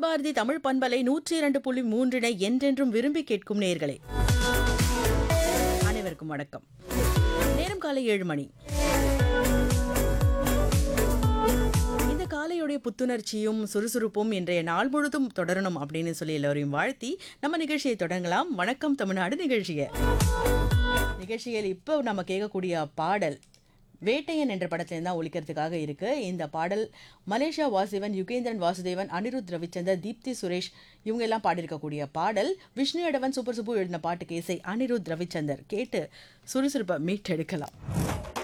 பாரதி தமிழ் பண்பலை நூற்றி இரண்டு புள்ளி மூன்றினை என்றென்றும் விரும்பி கேட்கும் நேர்களே அனைவருக்கும் வணக்கம் நேரம் காலை ஏழு மணி இந்த காலையுடைய புத்துணர்ச்சியும் சுறுசுறுப்பும் இன்றைய நாள் முழுதும் தொடரணும் அப்படின்னு சொல்லி எல்லோரையும் வாழ்த்தி நம்ம நிகழ்ச்சியை தொடங்கலாம் வணக்கம் தமிழ்நாடு நிகழ்ச்சியை நிகழ்ச்சியில் இப்போ நம்ம கேட்கக்கூடிய பாடல் வேட்டையன் என்ற படத்துல தான் ஒழிக்கிறதுக்காக இருக்கு இந்த பாடல் மலேசியா வாசுதேவன் யுகேந்திரன் வாசுதேவன் அனிருத் ரவிச்சந்தர் தீப்தி சுரேஷ் இவங்க எல்லாம் பாடியிருக்கக்கூடிய பாடல் விஷ்ணு எடவன் சூப்பர் சுப்பு எழுதின பாட்டுக்கு இசை அனிருத் ரவிச்சந்தர் கேட்டு சுறுசுறுப்பை மீட்டெடுக்கலாம்